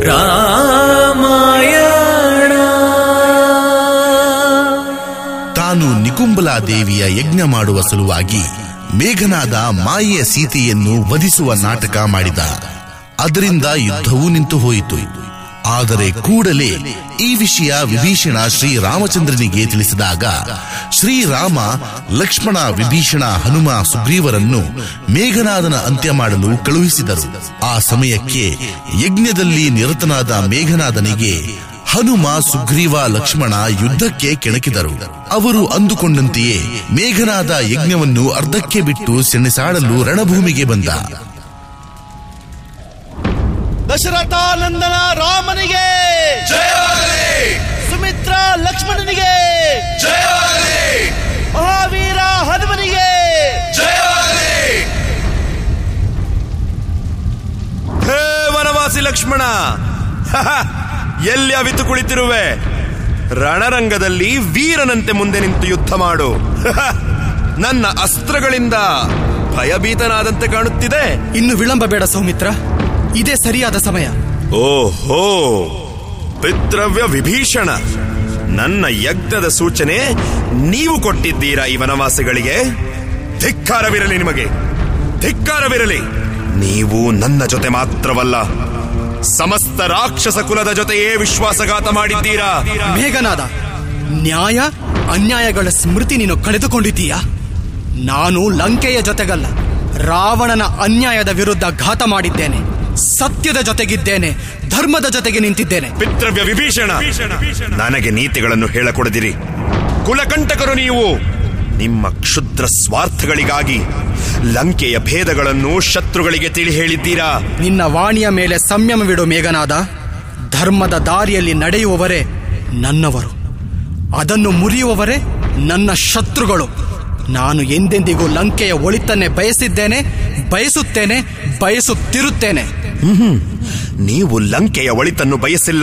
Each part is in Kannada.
ರಾಮಾಯಣ ತಾನು ನಿಕುಂಬಲಾ ದೇವಿಯ ಯಜ್ಞ ಮಾಡುವ ಸಲುವಾಗಿ ಮೇಘನಾದ ಮಾಯೆಯ ಸೀತೆಯನ್ನು ವಧಿಸುವ ನಾಟಕ ಮಾಡಿದ ಅದರಿಂದ ಯುದ್ಧವೂ ನಿಂತು ಹೋಯಿತು ಆದರೆ ಕೂಡಲೇ ಈ ವಿಷಯ ವಿಭೀಷಣ ಶ್ರೀರಾಮಚಂದ್ರನಿಗೆ ತಿಳಿಸಿದಾಗ ಶ್ರೀರಾಮ ಲಕ್ಷ್ಮಣ ವಿಭೀಷಣ ಹನುಮ ಸುಗ್ರೀವರನ್ನು ಮೇಘನಾದನ ಅಂತ್ಯ ಮಾಡಲು ಕಳುಹಿಸಿದರು ಆ ಸಮಯಕ್ಕೆ ಯಜ್ಞದಲ್ಲಿ ನಿರತನಾದ ಮೇಘನಾದನಿಗೆ ಹನುಮ ಸುಗ್ರೀವ ಲಕ್ಷ್ಮಣ ಯುದ್ಧಕ್ಕೆ ಕೆಣಕಿದರು ಅವರು ಅಂದುಕೊಂಡಂತೆಯೇ ಮೇಘನಾದ ಯಜ್ಞವನ್ನು ಅರ್ಧಕ್ಕೆ ಬಿಟ್ಟು ಸೆಣಸಾಡಲು ರಣಭೂಮಿಗೆ ಬಂದ ದಶರಥಾನಂದನ ರಾಮನಿಗೆ ಸುಮಿತ್ರ ಲಕ್ಷ್ಮಣನಿಗೆ ಮಹಾವೀರ ಹನುಮನಿಗೆ ಹೇ ವನವಾಸಿ ಲಕ್ಷ್ಮಣ ಹಹ, ಎಲ್ಲಿ ಅವಿತು ಕುಳಿತಿರುವೆ ರಣರಂಗದಲ್ಲಿ ವೀರನಂತೆ ಮುಂದೆ ನಿಂತು ಯುದ್ಧ ಮಾಡು ಹಹ, ನನ್ನ ಅಸ್ತ್ರಗಳಿಂದ ಭಯಭೀತನಾದಂತೆ ಕಾಣುತ್ತಿದೆ ಇನ್ನು ವಿಳಂಬ ಬೇಡ ಸೌಮಿತ್ರ ಇದೇ ಸರಿಯಾದ ಸಮಯ ಓಹೋ ಪಿತೃವ್ಯ ವಿಭೀಷಣ ನನ್ನ ಯಜ್ಞದ ಸೂಚನೆ ನೀವು ಕೊಟ್ಟಿದ್ದೀರಾ ಈ ವನವಾಸಿಗಳಿಗೆ ಧಿಕ್ಕಾರವಿರಲಿ ನಿಮಗೆ ಧಿಕ್ಕಾರವಿರಲಿ ನೀವು ನನ್ನ ಜೊತೆ ಮಾತ್ರವಲ್ಲ ಸಮಸ್ತ ರಾಕ್ಷಸ ಕುಲದ ಜೊತೆಯೇ ವಿಶ್ವಾಸಘಾತ ಮಾಡಿದ್ದೀರಾ ಮೇಘನಾದ ನ್ಯಾಯ ಅನ್ಯಾಯಗಳ ಸ್ಮೃತಿ ನೀನು ಕಳೆದುಕೊಂಡಿದ್ದೀಯಾ ನಾನು ಲಂಕೆಯ ಜೊತೆಗಲ್ಲ ರಾವಣನ ಅನ್ಯಾಯದ ವಿರುದ್ಧ ಘಾತ ಮಾಡಿದ್ದೇನೆ ಸತ್ಯದ ಜೊತೆಗಿದ್ದೇನೆ ಧರ್ಮದ ಜೊತೆಗೆ ನಿಂತಿದ್ದೇನೆ ಪಿತೃವ್ಯ ವಿಭೀಷಣ ನನಗೆ ನೀತಿಗಳನ್ನು ಹೇಳಕೊಡದಿರಿ ಕುಲಕಂಟಕರು ನೀವು ನಿಮ್ಮ ಕ್ಷುದ್ರ ಸ್ವಾರ್ಥಗಳಿಗಾಗಿ ಲಂಕೆಯ ಭೇದಗಳನ್ನು ಶತ್ರುಗಳಿಗೆ ತಿಳಿ ಹೇಳಿದ್ದೀರಾ ನಿನ್ನ ವಾಣಿಯ ಮೇಲೆ ಸಂಯಮವಿಡು ಮೇಘನಾದ ಧರ್ಮದ ದಾರಿಯಲ್ಲಿ ನಡೆಯುವವರೇ ನನ್ನವರು ಅದನ್ನು ಮುರಿಯುವವರೇ ನನ್ನ ಶತ್ರುಗಳು ನಾನು ಎಂದೆಂದಿಗೂ ಲಂಕೆಯ ಒಳಿತನ್ನೇ ಬಯಸಿದ್ದೇನೆ ಬಯಸುತ್ತೇನೆ ಬಯಸುತ್ತಿರುತ್ತೇನೆ ನೀವು ಲಂಕೆಯ ಒಳಿತನ್ನು ಬಯಸಿಲ್ಲ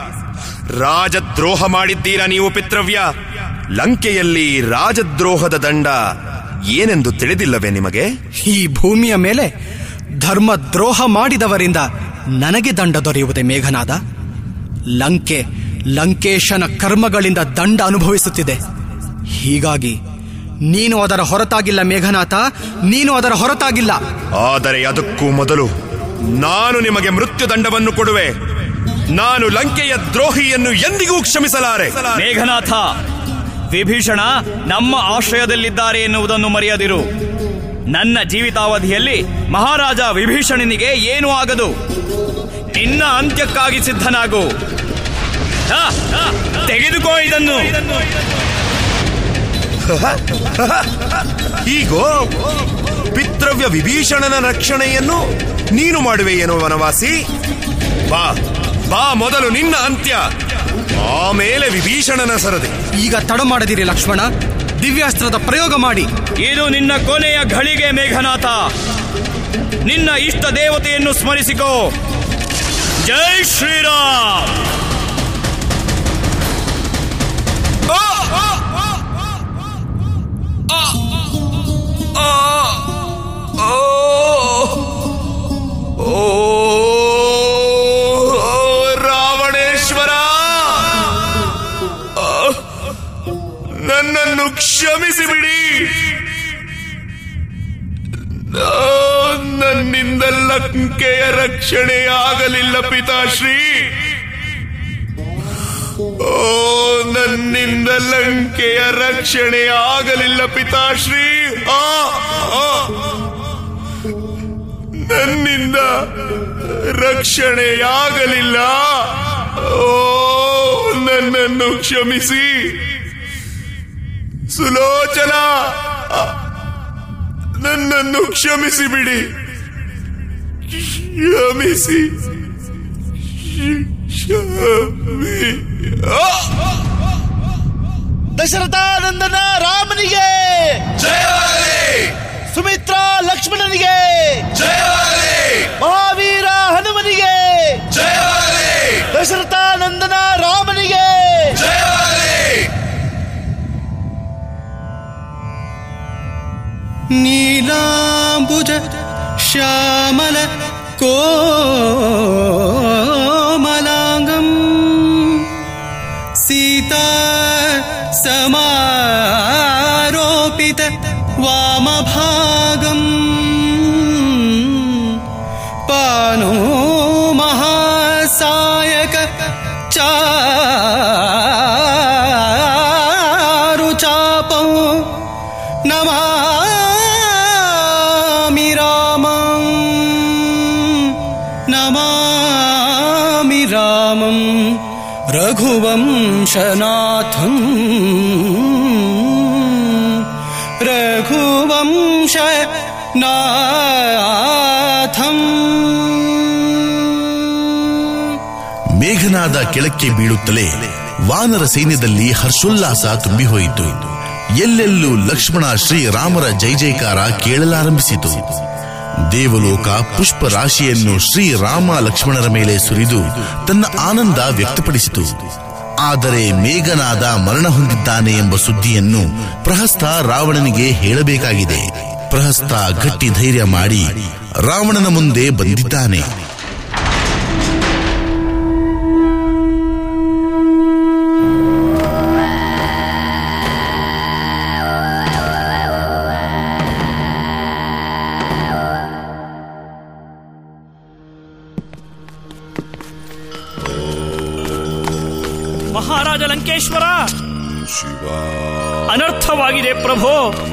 ರಾಜದ್ರೋಹ ಮಾಡಿದ್ದೀರಾ ನೀವು ಪಿತೃವ್ಯ ಲಂಕೆಯಲ್ಲಿ ರಾಜದ್ರೋಹದ ದಂಡ ಏನೆಂದು ತಿಳಿದಿಲ್ಲವೇ ನಿಮಗೆ ಈ ಭೂಮಿಯ ಮೇಲೆ ಧರ್ಮ ದ್ರೋಹ ಮಾಡಿದವರಿಂದ ನನಗೆ ದಂಡ ದೊರೆಯುವುದೇ ಮೇಘನಾದ ಲಂಕೆ ಲಂಕೇಶನ ಕರ್ಮಗಳಿಂದ ದಂಡ ಅನುಭವಿಸುತ್ತಿದೆ ಹೀಗಾಗಿ ನೀನು ಅದರ ಹೊರತಾಗಿಲ್ಲ ಮೇಘನಾಥ ನೀನು ಅದರ ಹೊರತಾಗಿಲ್ಲ ಆದರೆ ಅದಕ್ಕೂ ಮೊದಲು ನಾನು ನಿಮಗೆ ಮೃತ್ಯುದಂಡವನ್ನು ಕೊಡುವೆ ನಾನು ಲಂಕೆಯ ದ್ರೋಹಿಯನ್ನು ಎಂದಿಗೂ ಕ್ಷಮಿಸಲಾರೆ ಮೇಘನಾಥ ವಿಭೀಷಣ ನಮ್ಮ ಆಶ್ರಯದಲ್ಲಿದ್ದಾರೆ ಎನ್ನುವುದನ್ನು ಮರೆಯದಿರು ನನ್ನ ಜೀವಿತಾವಧಿಯಲ್ಲಿ ಮಹಾರಾಜ ವಿಭೀಷಣನಿಗೆ ಏನೂ ಆಗದು ನಿನ್ನ ಅಂತ್ಯಕ್ಕಾಗಿ ಸಿದ್ಧನಾಗು ಹಾ, ಹಾ, ತೆಗೆದುಕೋ ಇದನ್ನು ಹೀಗೋ ಪಿತೃವ್ಯ ವಿಭೀಷಣನ ರಕ್ಷಣೆಯನ್ನು ನೀನು ಮಾಡುವೆ ಏನೋ ವನವಾಸಿ ಬಾ ಬಾ ಮೊದಲು ನಿನ್ನ ಅಂತ್ಯ ಆಮೇಲೆ ವಿಭೀಷಣನ ಸರದಿ ಈಗ ತಡ ಮಾಡದಿರಿ ಲಕ್ಷ್ಮಣ ದಿವ್ಯಾಸ್ತ್ರದ ಪ್ರಯೋಗ ಮಾಡಿ ಇದು ನಿನ್ನ ಕೊನೆಯ ಘಳಿಗೆ ಮೇಘನಾಥ ನಿನ್ನ ಇಷ್ಟ ದೇವತೆಯನ್ನು ಸ್ಮರಿಸಿಕೋ ಜೈ ಶ್ರೀರಾಮ್ ಓ ರಾವಣೇಶ್ವರ ಆ, ನನ್ನನ್ನು ಕ್ಷಮಿಸಿ ಬಿಡಿ ಆ, ನನ್ನಿಂದ ಲಂಕೆಯ ರಕ್ಷಣೆ ಆಗಲಿಲ್ಲ ಪಿತಾಶ್ರೀ ಓ ನನ್ನಿಂದ ಲಂಕೆಯ ರಕ್ಷಣೆ ಆಗಲಿಲ್ಲ ಪಿತಾಶ್ರೀ ಆ ಆ ನನ್ನಿಂದ ರಕ್ಷಣೆಯಾಗಲಿಲ್ಲ ಓ ನನ್ನನ್ನು ಕ್ಷಮಿಸಿ ಸುಲೋಚನ ನನ್ನನ್ನು ಕ್ಷಮಿಸಿ ಬಿಡಿ ಕ್ಷಮಿಸಿ ಕ್ಷಮಿ ಆ! ದಶರಥಾನಂದನ ರಾಮನಿಗೆ ಸುಮಿತ್ರ ಲಕ್ಷ್ಮಣನಿಗೆ ಮಹಾವೀರ ಹನುಮನಿಗೆ ದಶರಥಾನಂದನ ರಾಮನಿಗೆ ನೀಲಾಂಬುಜ ಶ್ಯಾಮಲ ಕೋಮಲ नमामि रामं रघुवंशनाथम् रघुवंशनाथम् ಮೇಘನಾದ ಕೆಳಕ್ಕೆ ಬೀಳುತ್ತಲೇ ವಾನರ ಸೈನ್ಯದಲ್ಲಿ ಹರ್ಷೋಲ್ಲಾಸ ತುಂಬಿ ಹೋಯಿತು ಎಲ್ಲೆಲ್ಲೂ ಲಕ್ಷ್ಮಣ ಶ್ರೀರಾಮರ ಜೈ ಜೈಕಾರ ಕೇಳಲಾರಂಭಿಸಿತು ದೇವಲೋಕ ಪುಷ್ಪ ರಾಶಿಯನ್ನು ಶ್ರೀರಾಮ ಲಕ್ಷ್ಮಣರ ಮೇಲೆ ಸುರಿದು ತನ್ನ ಆನಂದ ವ್ಯಕ್ತಪಡಿಸಿತು ಆದರೆ ಮೇಘನಾದ ಮರಣ ಹೊಂದಿದ್ದಾನೆ ಎಂಬ ಸುದ್ದಿಯನ್ನು ಪ್ರಹಸ್ತ ರಾವಣನಿಗೆ ಹೇಳಬೇಕಾಗಿದೆ ಪ್ರಹಸ್ತ ಗಟ್ಟಿ ಧೈರ್ಯ ಮಾಡಿ ರಾವಣನ ಮುಂದೆ ಬಂದಿದ್ದಾನೆ ಮಹಾರಾಜ ಲಂಕೇಶ್ವರ ಅನರ್ಥವಾಗಿದೆ ಪ್ರಭೋ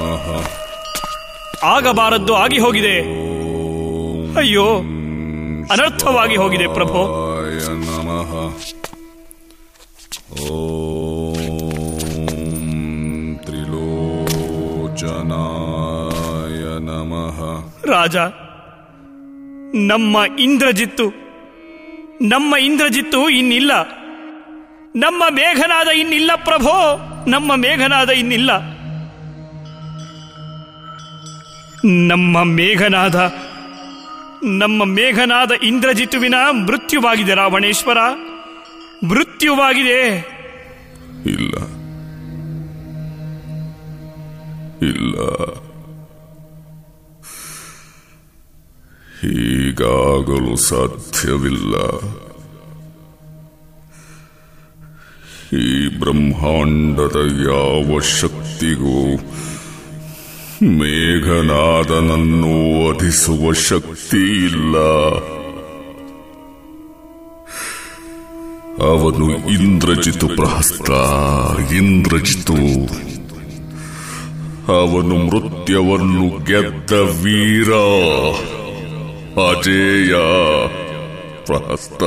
ಆಗಬಾರದ್ದು ಆಗಿ ಹೋಗಿದೆ ಅಯ್ಯೋ ಅನರ್ಥವಾಗಿ ಹೋಗಿದೆ ಪ್ರಭೋ य नमः ॐ त्रिलोचनाय नमः ರಾಜ ನಮ್ಮ ಇಂದ್ರಜಿತ್ತು ನಮ್ಮ ಇಂದ್ರಜಿತ್ತು ಇನ್ನಿಲ್ಲ ನಮ್ಮ ಮೇಘನಾದ ಇನ್ನಿಲ್ಲ ಪ್ರಭೋ ನಮ್ಮ ಮೇಘನಾದ ಇನ್ನಿಲ್ಲ ನಮ್ಮ ಮೇಘನಾದ ನಮ್ಮ ಮೇಘನಾದ ಇಂದ್ರಜಿತುವಿನ ಮೃತ್ಯುವಾಗಿದೆ ರಾವಣೇಶ್ವರ ಮೃತ್ಯುವಾಗಿದೆ ಇಲ್ಲ ಇಲ್ಲ ಹೀಗಾಗಲು ಸಾಧ್ಯವಿಲ್ಲ ಈ ಬ್ರಹ್ಮಾಂಡದ ಯಾವ ಶಕ್ತಿಗೂ ಮೇಘನಾದನನ್ನು ವಧಿಸುವ ಶಕ್ತಿ ಇಲ್ಲ ಅವನು ಇಂದ್ರಜಿತು ಪ್ರಹಸ್ತ ಇಂದ್ರಜಿತು ಅವನು ಮೃತ್ಯವನ್ನು ಗೆದ್ದ ವೀರ ಅಜೇಯ ಪ್ರಹಸ್ತ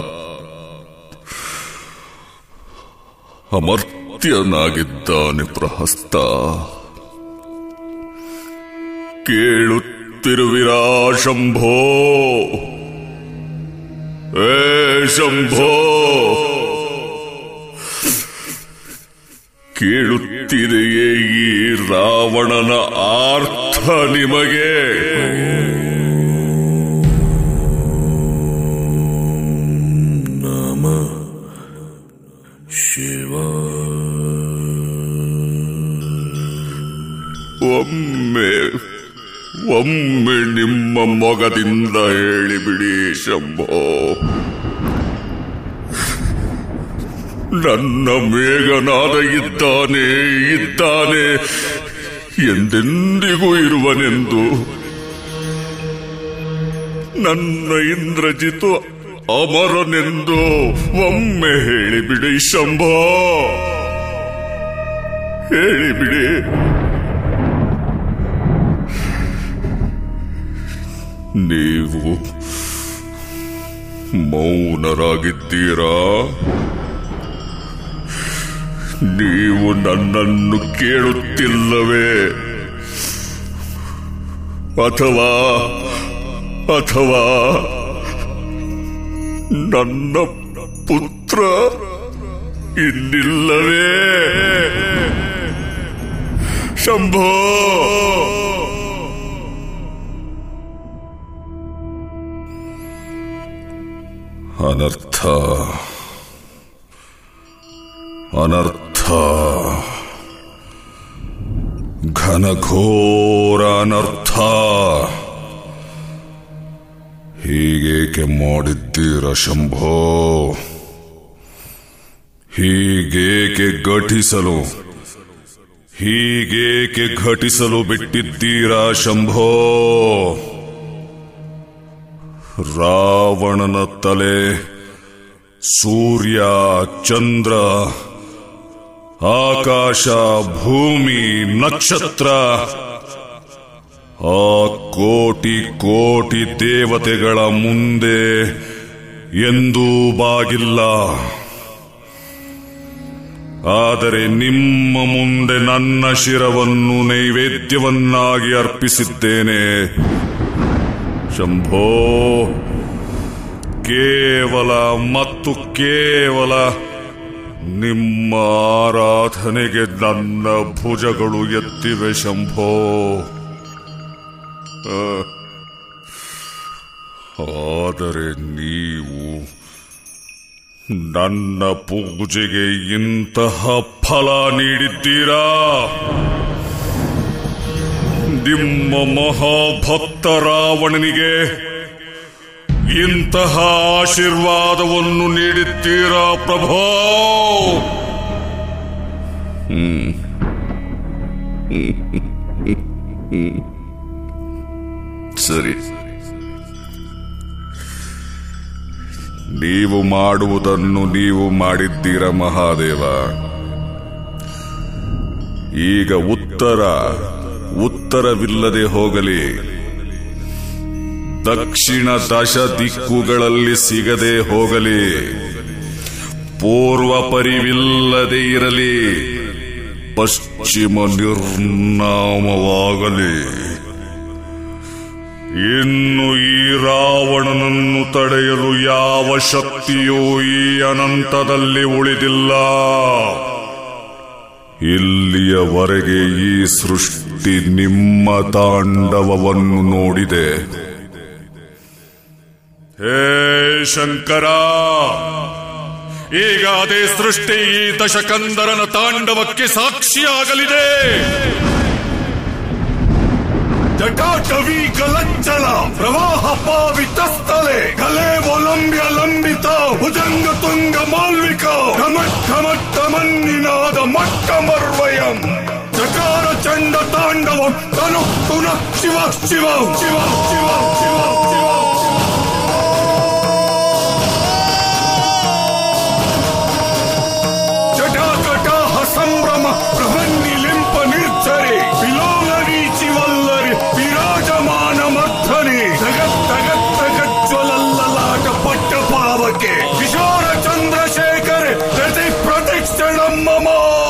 ಅಮರ್ತ್ಯನಾಗಿದ್ದಾನೆ ಪ್ರಹಸ್ತ ಕೇಳುತ್ತಿರುವಿರಾ ಶಂಭೋ ಏ ಶಂಭೋ ಕೇಳುತ್ತಿದೆಯೇ ಈ ರಾವಣನ ಆರ್ಥ ನಿಮಗೆ ಒಮ್ಮೆ ಒಮ್ಮೆ ನಿಮ್ಮ ಮೊಗದಿಂದ ಹೇಳಿಬಿಡಿ ಶಂಭೋ ನನ್ನ ಮೇಘನಾದ ಇದ್ದಾನೆ ಇದ್ದಾನೆ ಎಂದೆಂದಿಗೂ ಇರುವನೆಂದು ನನ್ನ ಇಂದ್ರಜಿತು ಅಮರನೆಂದು ಒಮ್ಮೆ ಹೇಳಿಬಿಡಿ ಶಂಭೋ ಹೇಳಿಬಿಡಿ ನೀವು ಮೌನರಾಗಿದ್ದೀರಾ ನೀವು ನನ್ನನ್ನು ಕೇಳುತ್ತಿಲ್ಲವೇ ಅಥವಾ ಅಥವಾ ನನ್ನ ಪುತ್ರ ಇನ್ನಿಲ್ಲವೇ ಶಂಭೋ ಅನರ್ಥ ಅನರ್ಥ ಘನಘೋರ ಅನರ್ಥ ಹೀಗೇಕೆ ಮಾಡಿದ್ದೀರ ಶಂಭೋ ಹೀಗೇಕೆ ಘಟಿಸಲು ಹೀಗೇಕೆ ಘಟಿಸಲು ಬಿಟ್ಟಿದ್ದೀರಾ ಶಂಭೋ ರಾವಣನ ತಲೆ ಸೂರ್ಯ ಚಂದ್ರ ಆಕಾಶ ಭೂಮಿ ನಕ್ಷತ್ರ ಆ ಕೋಟಿ ಕೋಟಿ ದೇವತೆಗಳ ಮುಂದೆ ಎಂದೂ ಬಾಗಿಲ್ಲ ಆದರೆ ನಿಮ್ಮ ಮುಂದೆ ನನ್ನ ಶಿರವನ್ನು ನೈವೇದ್ಯವನ್ನಾಗಿ ಅರ್ಪಿಸಿದ್ದೇನೆ ಶಂಭೋ ಕೇವಲ ಮತ್ತು ಕೇವಲ ನಿಮ್ಮ ಆರಾಧನೆಗೆ ನನ್ನ ಭುಜಗಳು ಎತ್ತಿವೆ ಶಂಭೋ ಆ, ಆದರೆ ನೀವು ನನ್ನ ಪೂಜೆಗೆ ಇಂತಹ ಫಲ ನೀಡಿದ್ದೀರಾ ನಿಮ್ಮ ಮಹಾಭಕ್ತ ರಾವಣನಿಗೆ ಇಂತಹ ಆಶೀರ್ವಾದವನ್ನು ನೀಡಿದ್ದೀರಾ ಪ್ರಭೋ ಸರಿ ನೀವು ಮಾಡುವುದನ್ನು ನೀವು ಮಾಡಿದ್ದೀರ ಮಹಾದೇವ ಈಗ ಉತ್ತರ ಉತ್ತರವಿಲ್ಲದೆ ಹೋಗಲಿ ದಕ್ಷಿಣ ದಶ ದಿಕ್ಕುಗಳಲ್ಲಿ ಸಿಗದೆ ಹೋಗಲಿ ಪೂರ್ವ ಪರಿವಿಲ್ಲದೆ ಇರಲಿ ಪಶ್ಚಿಮ ನಿರ್ನಾಮವಾಗಲಿ ಇನ್ನು ಈ ರಾವಣನನ್ನು ತಡೆಯಲು ಯಾವ ಶಕ್ತಿಯೂ ಈ ಅನಂತದಲ್ಲಿ ಉಳಿದಿಲ್ಲ ಇಲ್ಲಿಯವರೆಗೆ ಈ ಸೃಷ್ಟಿ ನಿಮ್ಮ ತಾಂಡವವನ್ನು ನೋಡಿದೆ ಹೇ ಶಂಕರ ಈಗ ಅದೇ ಸೃಷ್ಟಿ ಈ ದಶಕಂದರನ ತಾಂಡವಕ್ಕೆ ಸಾಕ್ಷಿಯಾಗಲಿದೆ ಜಟಾಟವಿ ಕಲಂಚಲ ಪ್ರವಾಹ ಪಾವಿತಸ್ಥಲೆ ಕಲೆ ಒಲಂಬ್ಯ ಲಂಬಿತ ಭುಜಂಗ ತುಂಗ ಮಾಲ್ವಿಕ ಕಮಟ್ ಕಮಟ್ ಕಮನ್ನಿನಾದ ಮಟ್ಟ ಮರ್ವಯಂ ಚಕಾರ ಚಂಡ ತಾಂಡವಂ ತನು ಪುನ ಶಿವ ಶಿವ ಶಿವ ಶಿವ ಶಿವ ಶಿವ ಜಟಾಕಟಾಹ ಸಂಭ್ರಮ ಪ್ರಭನ್ನಿಲಿಂಪ ನಿರ್ಜರಿ ವಿಲೋಲ ರೀಚಿ ವಲ್ಲರಿ ವಿರಾಜಮಾನ ಮರ್ಥನೆ ಜಗತ್ ಜಗತ್ ಜಗಜ್ವಲಲ್ಲಲಾಟ ಪಟ್ಟ ಪಾವಕ್ಕೆ ಕಿಶೋರ ಚಂದ್ರಶೇಖರ ಪ್ರತಿ ಪ್ರತಿಕ್ಷಣಂ ಮಮ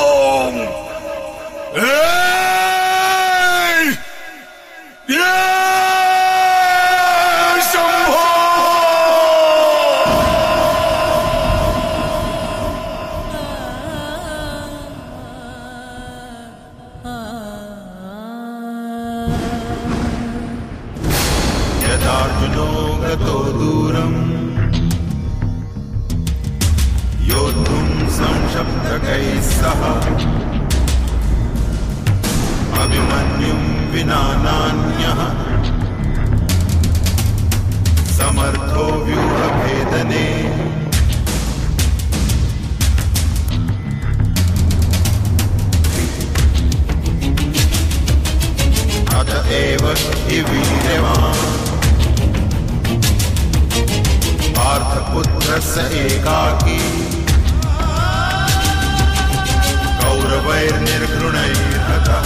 ಏಯ್! ಏಯ್ ಶಂಭೋ यदार्जुनो गतो दूरम् योद्धुम् संशब्दकैः सह अभिमन्युम् विना नान्यः समर्थो व्यूहभेदने अत एव हि वीर्यवान् पार्थपुत्रस्य एकाकी कौरवैर्निर्घृणैर्हतः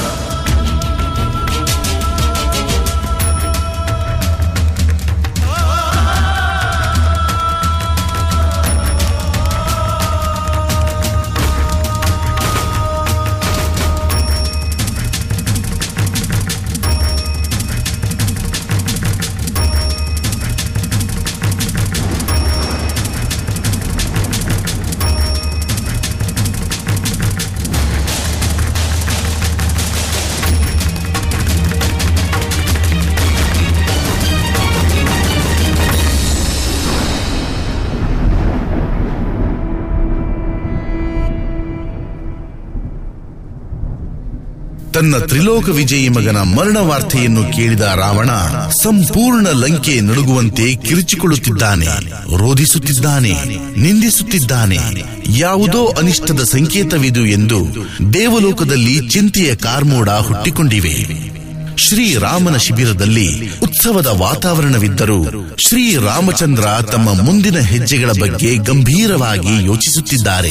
ತನ್ನ ತ್ರಿಲೋಕ ವಿಜಯಿ ಮಗನ ಮರಣ ವಾರ್ತೆಯನ್ನು ಕೇಳಿದ ರಾವಣ ಸಂಪೂರ್ಣ ಲಂಕೆ ನಡುಗುವಂತೆ ಕಿರುಚಿಕೊಳ್ಳುತ್ತಿದ್ದಾನೆ ರೋಧಿಸುತ್ತಿದ್ದಾನೆ ನಿಂದಿಸುತ್ತಿದ್ದಾನೆ ಯಾವುದೋ ಅನಿಷ್ಟದ ಸಂಕೇತವಿದು ಎಂದು ದೇವಲೋಕದಲ್ಲಿ ಚಿಂತೆಯ ಕಾರ್ಮೋಡ ಹುಟ್ಟಿಕೊಂಡಿವೆ ಶ್ರೀರಾಮನ ಶಿಬಿರದಲ್ಲಿ ಉತ್ಸವದ ವಾತಾವರಣವಿದ್ದರೂ ಶ್ರೀರಾಮಚಂದ್ರ ತಮ್ಮ ಮುಂದಿನ ಹೆಜ್ಜೆಗಳ ಬಗ್ಗೆ ಗಂಭೀರವಾಗಿ ಯೋಚಿಸುತ್ತಿದ್ದಾರೆ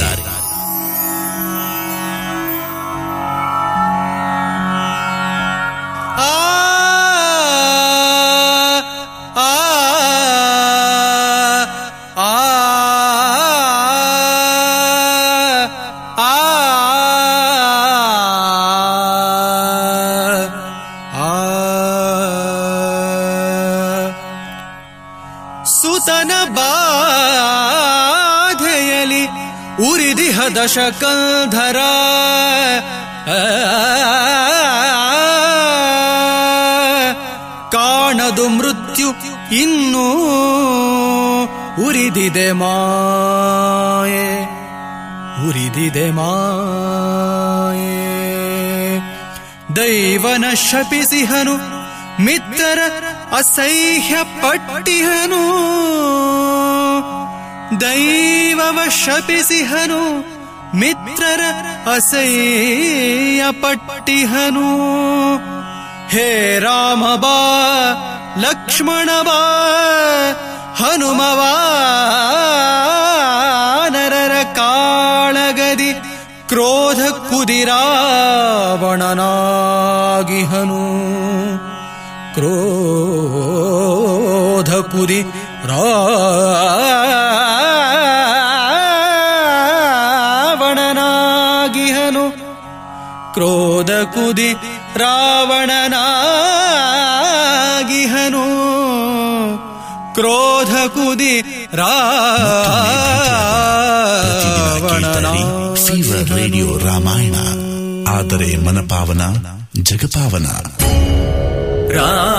ಆ ಆ ಆ ದಶಕಂಧರ ಕಾಣದು ಮೃತ್ಯು ಇನ್ನೂ ಉರಿದಿದೆ ಮಾಯೆ ಉರಿದಿದೆ ಮಾಯೆ ದೈವನ ಶಪಿಸಿಹನು ಮಿತ್ರರ ಅಸಹ್ಯ ಪಟ್ಟಿಹನು ದೈವವ ಶಪಿಸಿಹನು ಮಿತ್ರರ ಅಸಹ್ಯ ಪಟ್ಟಿಹನು ಹೇ ರಾಮ ಬಾ ಲಕ್ಷ್ಮಣ ಬಾ ಹನುಮವ ನರರ ಕಾಳಗದಿ ಕ್ರೋಧ ಕುದಿರಾವಣನಾಗಿಹನು ಕ್ರೋಧ ಕುದಿ ರಾವಣನಾಗಿಹನು ಕ್ರೋಧ ಕುದಿ ರಾವಣನಾಗಿಹನು ಕ್ರೋಧ ಕುದಿ ಕೇಳ್ತಾರೆ ಫೀವರ್ ರೇಡಿಯೋ ರಾಮಾಯಣ ಆದರೆ ಮನಪಾವನ ಜಗಪಾವನ ರಾವಣ